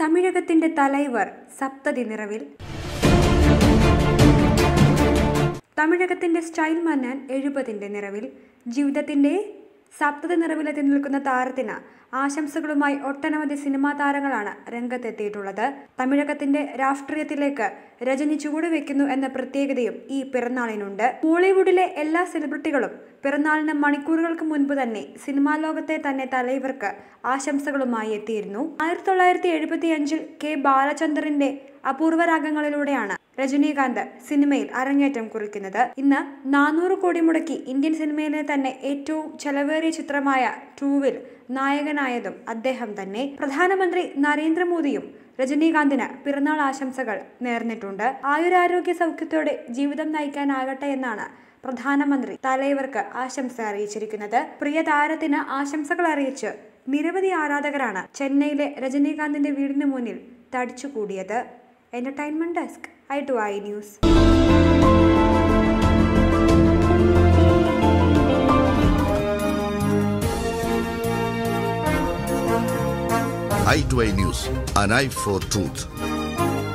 തമിഴകത്തിന്റെ തലൈവർ സപ്തതി നിറവിൽ തമിഴകത്തിന്റെ സ്റ്റൈൽ മന്നാൻ എഴുപതിന്റെ നിറവിൽ ജീവിതത്തിന്റെ സപ്തതി നിറവിലെത്തി നിൽക്കുന്ന താരത്തിന് ആശംസകളുമായി ഒട്ടനവധി സിനിമാ താരങ്ങളാണ് രംഗത്തെത്തിയിട്ടുള്ളത് തമിഴകത്തിന്റെ രാഷ്ട്രീയത്തിലേക്ക് രജനി ചുവടുവെക്കുന്നു എന്ന പ്രത്യേകതയും ഈ പിറന്നാളിനുണ്ട് ബോളിവുഡിലെ എല്ലാ സെലിബ്രിറ്റികളും പിറന്നാളിന് മണിക്കൂറുകൾക്ക് മുൻപ് തന്നെ സിനിമാ ലോകത്തെ തന്നെ തലൈവർക്ക് ആശംസകളുമായി എത്തിയിരുന്നു ആയിരത്തി തൊള്ളായിരത്തി എഴുപത്തി അഞ്ചിൽ കെ ബാലചന്ദ്രന്റെ അപൂർവ രാഗങ്ങളിലൂടെയാണ് രജനീകാന്ത് സിനിമയിൽ അരങ്ങേറ്റം കുറിക്കുന്നത് ഇന്ന് നാനൂറ് കോടി മുടക്കി ഇന്ത്യൻ സിനിമയിലെ തന്നെ ഏറ്റവും ചെലവേറിയ ചിത്രമായ ടൂവിൽ നായകനായതും അദ്ദേഹം തന്നെ പ്രധാനമന്ത്രി നരേന്ദ്രമോദിയും രജനീകാന്തിന് പിറന്നാൾ ആശംസകൾ നേർന്നിട്ടുണ്ട് ആയുരാരോഗ്യ സൗഖ്യത്തോടെ ജീവിതം നയിക്കാനാകട്ടെ എന്നാണ് പ്രധാനമന്ത്രി തലൈവർക്ക് ആശംസ അറിയിച്ചിരിക്കുന്നത് പ്രിയ താരത്തിന് ആശംസകൾ അറിയിച്ച് നിരവധി ആരാധകരാണ് ചെന്നൈയിലെ രജനീകാന്തിന്റെ വീടിന് മുന്നിൽ തടിച്ചുകൂടിയത് entertainment desk I two I news i2i News, an eye for truth.